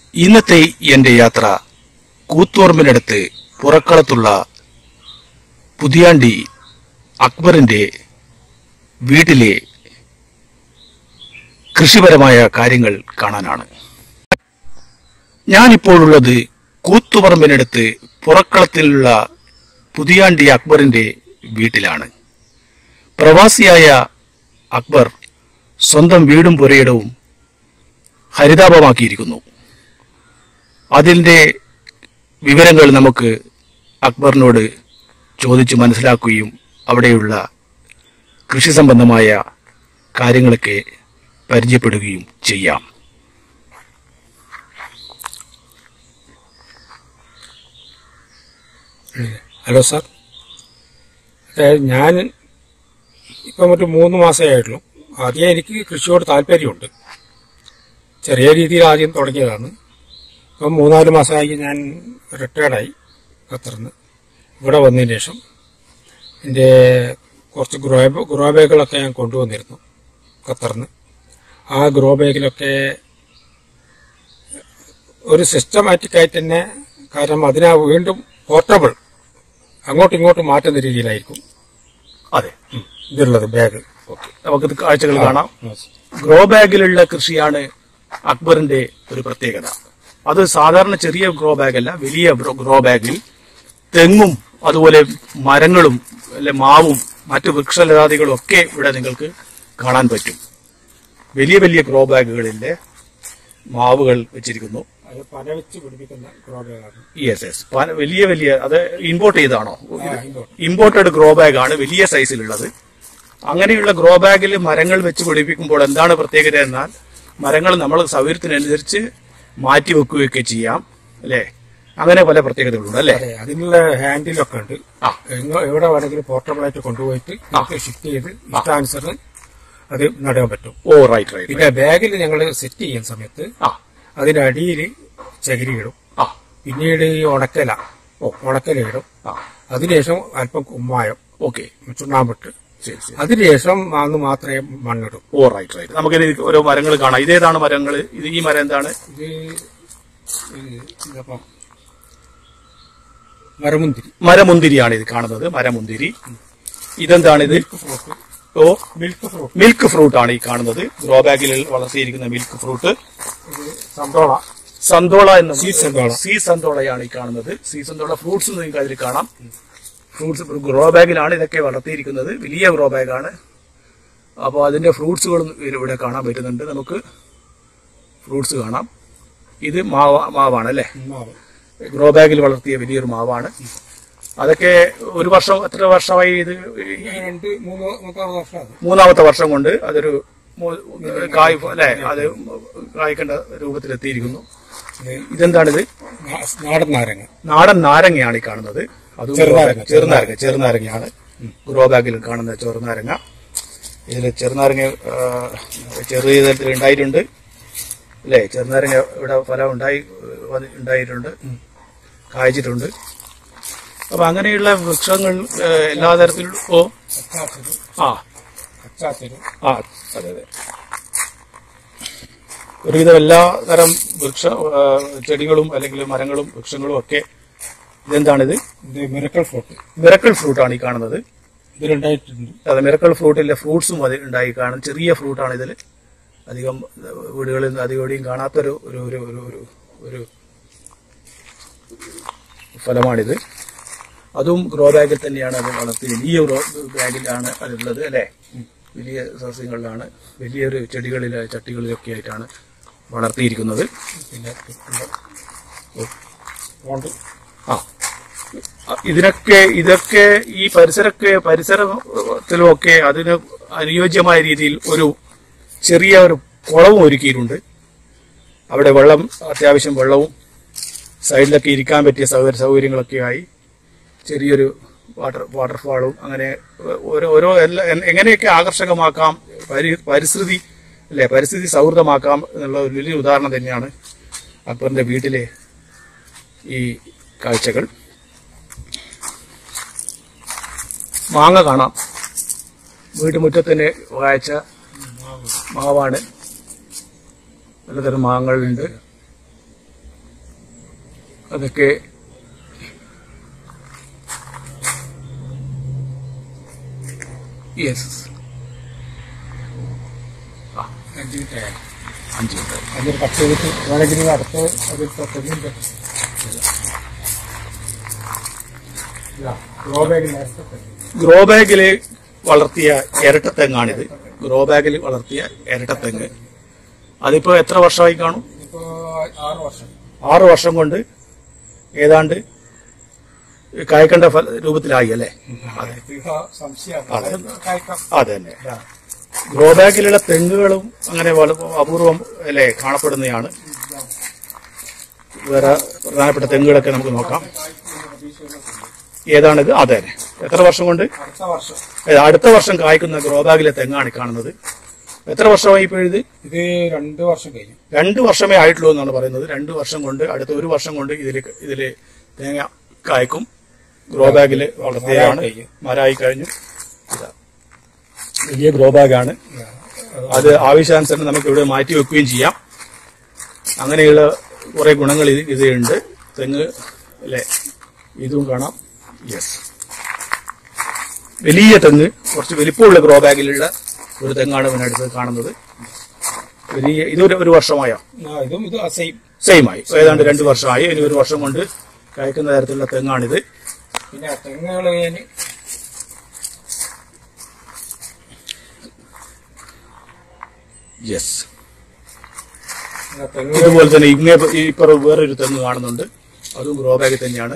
ഇന്നത്തെ എന്റെ യാത്ര കൂത്തോർമ്മിനടുത്ത് പുറക്കളത്തുള്ള പുതിയാണ്ടി അക്ബറിന്റെ വീട്ടിലെ കൃഷിപരമായ കാര്യങ്ങൾ കാണാനാണ് ഞാനിപ്പോഴുള്ളത് കൂത്തുപറമ്പിനടുത്ത് പുറക്കളത്തിലുള്ള പുതിയാണ്ടി അക്ബറിന്റെ വീട്ടിലാണ് പ്രവാസിയായ അക്ബർ സ്വന്തം വീടും പുരയിടവും ഹരിതാപമാക്കിയിരിക്കുന്നു അതിൻ്റെ വിവരങ്ങൾ നമുക്ക് അക്ബറിനോട് ചോദിച്ച് മനസ്സിലാക്കുകയും അവിടെയുള്ള കൃഷി സംബന്ധമായ കാര്യങ്ങളൊക്കെ പരിചയപ്പെടുകയും ചെയ്യാം ഹലോ സാർ അതായത് ഞാൻ ഇപ്പം ഒരു മൂന്ന് മാസമേ ആയിട്ടുള്ളൂ ആദ്യം എനിക്ക് കൃഷിയോട് താല്പര്യമുണ്ട് ചെറിയ രീതിയിൽ ആദ്യം തുടങ്ങിയതാണ് ഇപ്പം മൂന്നാല് മാസമായി ഞാൻ റിട്ടയർഡായി ഖത്തറിന്ന് ഇവിടെ വന്നതിന് ശേഷം എൻ്റെ കുറച്ച് ഗ്രോ ഗ്രോ ബാഗുകളൊക്കെ ഞാൻ കൊണ്ടുവന്നിരുന്നു ഖത്തറിന്ന് ആ ഗ്രോ ബാഗിലൊക്കെ ഒരു സിസ്റ്റമാറ്റിക് ആയിട്ട് തന്നെ കാരണം അതിനാ വീണ്ടും പോർട്ടബിൾ അങ്ങോട്ടും ഇങ്ങോട്ടും മാറ്റുന്ന രീതിയിലായിരിക്കും അതെ ഉം, ഇതുള്ളത് ബാഗ് ഓക്കെ നമുക്കിത് കാഴ്ചകൾ കാണാം ഗ്രോ ബാഗിലുള്ള കൃഷിയാണ് അക്ബറിന്റെ ഒരു പ്രത്യേകത അത് സാധാരണ ചെറിയ ഗ്രോ ബാഗ് അല്ല വലിയ ഗ്രോ- ഗ്രോ ബാഗിൽ തെങ്ങും അതുപോലെ മരങ്ങളും അല്ലെ മാവും മറ്റു വൃക്ഷലതാദികളും ഒക്കെ ഇവിടെ നിങ്ങൾക്ക് കാണാൻ പറ്റും വലിയ വലിയ ഗ്രോ ബാഗുകളിലെ മാവുകൾ വെച്ചിരിക്കുന്നു അത് പല വെച്ച് പിടിപ്പിക്കുന്ന ഗ്രോ ബാഗാണ് യെസ് യെസ് വലിയ വലിയ അത് ഇമ്പോർട്ട് ചെയ്താണോ import. ഇമ്പോർട്ടഡ് ഗ്രോ ബാഗ് ആണ് വലിയ സൈസിലുള്ളത് അങ്ങനെയുള്ള ഗ്രോ ബാഗിൽ മരങ്ങൾ വെച്ച് പിടിപ്പിക്കുമ്പോൾ എന്താണ് പ്രത്യേകത എന്നാൽ മരങ്ങൾ നമ്മൾ സൗകര്യത്തിനനുസരിച്ച് മാറ്റി വെക്കുകയൊക്കെ ചെയ്യാം അല്ലേ അങ്ങനെ പല പ്രത്യേകതകളുണ്ട് അല്ലേ അതെ അതിനുള്ള ഹാൻഡിലൊക്കെ ഉണ്ട് ആ. എങ്ങ- എവിടെ വേണമെങ്കിലും പോർട്ടബിൾ ആയിട്ട് കൊണ്ടുപോയിട്ട് നമുക്ക് ഷിഫ്റ്റ് ചെയ്ത് ഇഷ്ടാനുസരണം അത് നടാൻ പറ്റും ഓ റൈറ്റ് റൈറ്റ് പിന്നെ ബാഗിൽ ഞങ്ങൾ സെറ്റ് ചെയ്യുന്ന സമയത്ത് ആ അതിന്റെ അടിയിൽ ചകിരി ഇടും ആ പിന്നീട് ഈ ഉണക്കല ഓ ഉണക്കല ഇടും ആ അതിനുശേഷം അല്പം കുമ്മായം ഓക്കെ ചുണ്ണാമ്പിട്ട് ശരി ശരി അതിനുശേഷം അന്ന് മാത്രമേ മണ്ണിടും ഓ റൈറ്റ് റൈറ്റ് നമുക്കിനി ഓരോ മരങ്ങൾ കാണാം ഇതേതാണ് മരങ്ങൾ ഇത് ഈ മരം എന്താണ് ഇത് ഇത് ഇതപ്പം മരമുന്തിരി മരമുന്തിരിയാണ് ഇത് കാണുന്നത് മരമുന്തിരി ഇതെന്താണ് ഇത് fruit oh milk fruit milk fruit ആണ് ഈ കാണുന്നത് ഗ്രോ ബാഗിൽ വളർത്തിയിരിക്കുന്ന മിൽക്ക് ഫ്രൂട്ട് ഇത് സന്തോള സന്തോള എന്ന സീ സന്തോള. സീ സന്തോളയാണ് ഈ കാണുന്നത് സീ സന്തോള ഫ്രൂട്ട്സ് നിങ്ങൾക്ക് അതിൽ കാണാം ഫ്രൂട്ട്സ് ഗ്രോ ബാഗിലാണ് ഇതൊക്കെ വളർത്തിയിരിക്കുന്നത് വലിയ ഗ്രോ ബാഗാണ് അപ്പോൾ അതിന്റെ ഫ്രൂട്ട്സുകളും ഇവിടെ കാണാൻ പറ്റുന്നുണ്ട് നമുക്ക് ഫ്രൂട്ട്സ് കാണാം ഇത് മാവ മാവാണ് അല്ലേ മാവ് ഗ്രോ ബാഗിൽ വളർത്തിയ വലിയൊരു മാവാണ് അതൊക്കെ ഒരു വർഷം എത്ര വർഷമായി ഇത് ഈ രണ്ട് മൂന്ന് മുപ്പത് വർഷമാണ് മൂന്നാമത്തെ വർഷം കൊണ്ട് അതൊരു മൂ- കായ് അല്ലെ അത് കായ്ക്കേണ്ട രൂപത്തിലെത്തിയിരിക്കുന്നു ഇതെന്താണിത് നാ- നാടൻ നാരങ്ങ നാടൻ നാരങ്ങയാണ് ഈ കാണുന്നത് അതും ചെറുനാരങ്ങ, ചെറുനാരങ്ങ ചെറുനാരങ്ങയാണ് ഗ്രോ ബാഗിൽ കാണുന്ന ചെറുനാരങ്ങ ഇതിൽ ചെറുനാരങ്ങ ആ, ചെറിയ തരത്തിൽ ഉണ്ടായിട്ടുണ്ട് അല്ലേ ചെറുനാരങ്ങ ഇവിടെ ഫലം ഉണ്ടായി വന്നി- ഉണ്ടായിട്ടുണ്ട് കായ്ച്ചിട്ടുണ്ട് അപ്പൊ അങ്ങനെയുള്ള വൃക്ഷങ്ങൾ ആ, എല്ലാ തരത്തിലും ഓ അച്ചാച്ചത് ആ അച്ചാച്ചത് ആ അതെ അതെ ഒരുവിധം എല്ലാ തരം വൃക്ഷ ആ, ചെടികളും അല്ലെങ്കിൽ മരങ്ങളും വൃക്ഷങ്ങളും ഒക്കെ ഇതെന്താണിത് ഇത് മിറക്കൽ ഫ്രൂട്ട് മിറക്കിൾ ഫ്രൂട്ടാണ് ഈ കാണുന്നത് ഇതിലുണ്ടായിട്ടുണ്ട് അതെ മിറക്കിൾ ഫ്രൂട്ടിലെ ഫ്രൂട്ട്സും അത് ഉണ്ടായി കാണും ചെറിയ ഫ്രൂട്ടാണ് ഇതിൽ അധികം വീടുകളിൽ നിന്ന് അധികം എവിടെയും കാണാത്തൊരു ഒരു ഒരു ഒരു ഒരു ഒരു ഫലമാണിത് അതും ഗ്രോ ബാഗിൽ തന്നെയാണ് അത് വളർത്തി വലിയ ഗ്രോ ബാഗിലാണ് അതുള്ളത് അല്ലേ വലിയ സസ്യങ്ങളിലാണ് വലിയൊരു ചെടികളിൽ ചട്ടികളിലൊക്കെ ആയിട്ടാണ് വളർത്തിയിരിക്കുന്നത് പിന്നെ പോണ്ട് ആ ഇതിനൊക്കെ ഇതൊക്കെ ഈ പരിസരമൊക്കെ പരിസരത്തിലുമൊക്കെ അതിന് അനുയോജ്യമായ രീതിയിൽ ഒരു ചെറിയ ഒരു കുളവും ഒരുക്കിയിട്ടുണ്ട് അവിടെ വെള്ളം അത്യാവശ്യം വെള്ളവും സൈഡിലൊക്കെ ഇരിക്കാൻ പറ്റിയ സൗകര്യ സൗകര്യങ്ങളൊക്കെ ആയി ചെറിയൊരു വാട്ടർ വാട്ടർഫാളും അങ്ങനെ ഓരോ ഓരോ എല്ലാ എ- എങ്ങനെയൊക്കെ ആകർഷകമാക്കാം പരി പരിസ്ഥിതി അല്ലെ പരിസ്ഥിതി സൗഹൃദമാക്കാം എന്നുള്ള ഒരു വലിയ ഉദാഹരണം തന്നെയാണ് അക്ബറിന്റെ വീട്ടിലെ ഈ കാഴ്ചകൾ മാങ്ങ കാണാം വീട്ടുമുറ്റത്തിന് കാഴ്ച മാവാണ് പലതരം മാങ്ങകളുണ്ട് അതൊക്കെ യെസ് അഞ്ച് മിനിറ്റ് ആയി അഞ്ച് മിനിറ്റ് അതൊരു പത്ത് മിനിറ്റ് വേണമെങ്കിൽ അടുത്ത് ഒരു പത്ത് മിനിറ്റ് ഗ്രോ ബാഗ് നേരത്തെ തരും. ഗ്രോ ബാഗിൽ വളർത്തിയ ഇരട്ടത്തെങ്ങാണിത് ഗ്രോ ബാഗിൽ വളർത്തിയ ഇരട്ടത്തെങ്ങ് അതിപ്പോ എത്ര വർഷമായി കാണും ഇപ്പോ ആറ് വർഷം ആറു വർഷം കൊണ്ട് ഏതാണ്ട് കായ്ക്കേണ്ട ഫല- രൂപത്തിലായി അല്ലേ അതെ സംശയമാണ് കായ്ക്കാം അതെ തന്നെ ഗ്രോ ബാഗിലുള്ള തെങ്ങുകളും അങ്ങനെ വള- അപൂർവം അല്ലേ കാണപ്പെടുന്നതാണ് വേറെ പ്രധാനപ്പെട്ട തെങ്ങുകളൊക്കെ നമുക്ക് നോക്കാം ഏതാണിത് അതെ തന്നെ എത്ര വർഷം കൊണ്ട് അടുത്ത വർഷം ഏ, അടുത്ത വർഷം കായ്ക്കുന്ന ഗ്രോ ബാഗിലെ തെങ്ങാണ് ഈ കാണുന്നത് എത്ര വർഷമായി ഇപ്പോൾ ഇത് ഇത് രണ്ട് വർഷം കഴിഞ്ഞു രണ്ട് വർഷമേ ആയിട്ടുള്ളൂ എന്നാണ് പറയുന്നത് രണ്ട് വർഷം കൊണ്ട് അടുത്ത ഒരു വർഷം കൊണ്ട് ഇതിൽ ഇതില് തേങ്ങ കായ്ക്കും ഗ്രോ ബാഗിൽ വളർത്തിയതാണ് മരമായി കഴിഞ്ഞു. മരമായി കഴിഞ്ഞു ഇതാ. വലിയ ഗ്രോ ബാഗാണ് അത് ആവശ്യാനുസരണം നമുക്ക് ഇവിടെ മാറ്റി വെക്കുകയും ചെയ്യാം അങ്ങനെയുള്ള കുറെ ഗുണങ്ങൾ ഇത് ഇതിലുണ്ട് തെങ്ങ് അല്ലെ ഇതും കാണാം യെസ് വലിയ തെങ്ങ് കുറച്ച് വലിപ്പമുള്ള ഗ്രോ ബാഗിലുള്ള ഒരു തെങ്ങാണ് ഇതിനടുത്ത് കാണുന്നത് വലിയ ഇതൊരു ഒരു വർഷമായോ ആ, ഇതും ഇത് സെയിം സെയിം ആയി ഏതാണ്ട് രണ്ട് വർഷമായി ഇനി ഒരു വർഷം കൊണ്ട് കായ്ക്കുന്ന തരത്തിലുള്ള തെങ്ങാണിത് പിന്നെ തെങ്ങുകൾ ഞാൻ യെസ് തെങ്ങ് ഇതുപോലെ തന്നെ ഇങ്ങേ ഇപ്പുറം വേറൊരു തെങ്ങ് കാണുന്നുണ്ട് അതും ഗ്രോ ബാഗിൽ തന്നെയാണ്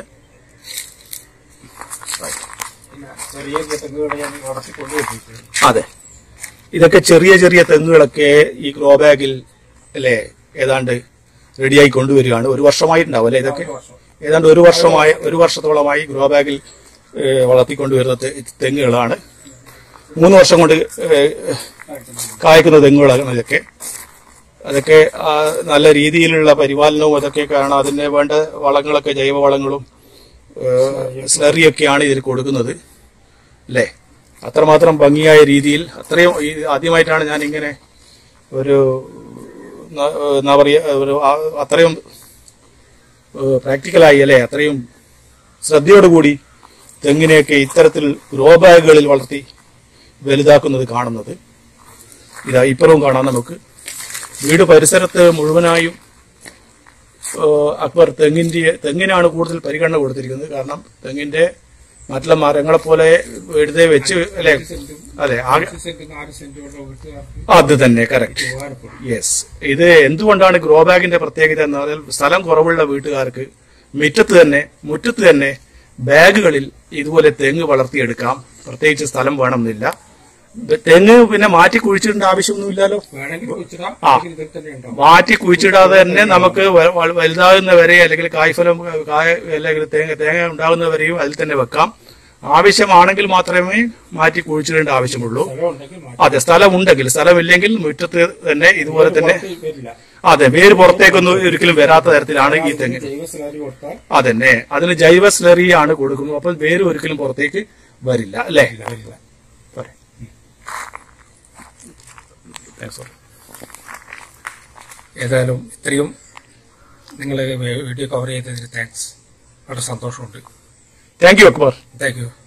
പിന്നെ ചെറിയ ചെറിയ തെങ്ങുകൾ ഞാൻ വളർത്തി കൊണ്ടുപോയിട്ടുണ്ട് അതെ ഇതൊക്കെ ചെറിയ ചെറിയ തെങ്ങുകളൊക്കെ ഈ ഗ്രോ ബാഗിൽ അല്ലേ ഏതാണ്ട് റെഡിയായി കൊണ്ടുവരികയാണ് ഒരു വർഷമായിട്ടുണ്ടാവും അല്ലെ ഇതൊക്കെ വർഷം ഏതാണ്ട് ഒരു വർഷമായി ഒരു വർഷത്തോളമായി ഗ്രോ ബാഗിൽ ഏഹ്, വളർത്തിക്കൊണ്ടുവരുന്ന തെ- തെങ്ങുകളാണ് മൂന്ന് വർഷം കൊണ്ട് ഏഹ്, കായ്ക്കുന്ന തെങ്ങുകളാണ് ഇതൊക്കെ അതൊക്കെ ആ, നല്ല രീതിയിലുള്ള പരിപാലനവും അതൊക്കെ കാരണം അതിന് വേണ്ട വളങ്ങളൊക്കെ ജൈവ വളങ്ങളും ഏഹ്, സ്ലറിയൊക്കെയാണ് ഇതിൽ കൊടുക്കുന്നത് അല്ലേ അത്രമാത്രം ഭംഗിയായ രീതിയിൽ അത്രയും ഈ ആദ്യമായിട്ടാണ് ഞാൻ ഇങ്ങനെ ഒരു ന- എന്താ പറയുക ഒരു ആ- അത്രയും പ്രാക്ടിക്കലായി അല്ലേ അത്രയും ശ്രദ്ധയോടുകൂടി തെങ്ങിനെയൊക്കെ ഇത്തരത്തിൽ ഗ്രോ ബാഗുകളിൽ വളർത്തി വലുതാക്കുന്നത് കാണുന്നത് ഇതാ ഇപ്പുറവും കാണാം നമുക്ക് വീട് പരിസരത്ത് മുഴുവനായും ഏഹ്, അക്ബർ തെങ്ങിന്റെ തെങ്ങിനാണ് കൂടുതൽ പരിഗണന കൊടുത്തിരിക്കുന്നത് കാരണം തെങ്ങിന്റെ മറ്റുള്ള മരങ്ങളെ പോലെ വെറുതെ വെച്ച് അല്ലെ അതെ ആകെ അഞ്ച് സെന്റ് നാല് സെന്റുള്ള വീട്ടുകാർക്ക് അത് തന്നെ കറക്റ്റ് ഉപകാരപ്പെടും യെസ് ഇത് എന്തുകൊണ്ടാണ് ഗ്രോ ബാഗിന്റെ പ്രത്യേകത എന്ന് പറഞ്ഞാൽ സ്ഥലം കുറവുള്ള വീട്ടുകാർക്ക് മുറ്റത്ത് തന്നെ മുറ്റത്ത് തന്നെ ബാഗുകളിൽ ഇതുപോലെ തെങ്ങ് വളർത്തിയെടുക്കാം പ്രത്യേകിച്ച് സ്ഥലം വേണമെന്നില്ല ബ- തെങ്ങ് പിന്നെ മാറ്റി കുഴിച്ചിടേണ്ട ആവശ്യമൊന്നുമില്ലല്ലോ വേണമെങ്കിൽ കുഴിച്ചിടാം ആ. അല്ലെങ്കിൽ ഇതിൽ തന്നെ ഉണ്ടാവും മാറ്റി കുഴിച്ചിടാതെ തന്നെ നമുക്ക് വ- വ- വലുതാകുന്ന വരെ അല്ലെങ്കിൽ കായ്ഫലം കായ അല്ലെങ്കിൽ തേങ്ങ തേങ്ങ ഉണ്ടാകുന്ന വരെയും അതിൽ തന്നെ വെക്കാം ആവശ്യമാണെങ്കിൽ മാത്രമേ മാറ്റി കുഴിച്ചിടേണ്ട ആവശ്യമുള്ളൂ സ്ഥലം ഉണ്ടെങ്കിൽ മാറ്റി അതെ സ്ഥലം ഉണ്ടെങ്കിൽ സ്ഥലമില്ലെങ്കിൽ മുറ്റത്ത് തന്നെ ഇതുപോലെ തന്നെ പുറത്ത് വരില്ല അതെ വേര് പുറത്തേക്കൊന്നും ഒരിക്കലും വരാത്ത തരത്തിലാണ് ഈ തെങ്ങ് ജൈവ സ്ലാരി കൊടുത്താൽ അതന്നെ അതിന് ജൈവ സ്ലറിയാണ് കൊടുക്കുന്നത് അപ്പം വേര് ഒരിക്കലും പുറത്തേക്ക് വരില്ല അല്ലേ വരില്ല പോരെ. Thanks for- ഏതായാലും ഇത്രയും നിങ്ങൾ വീഡിയോ കവർ ചെയ്തതിന് താങ്ക്സ് വളരെ സന്തോഷമുണ്ട് thank you Akbar thank U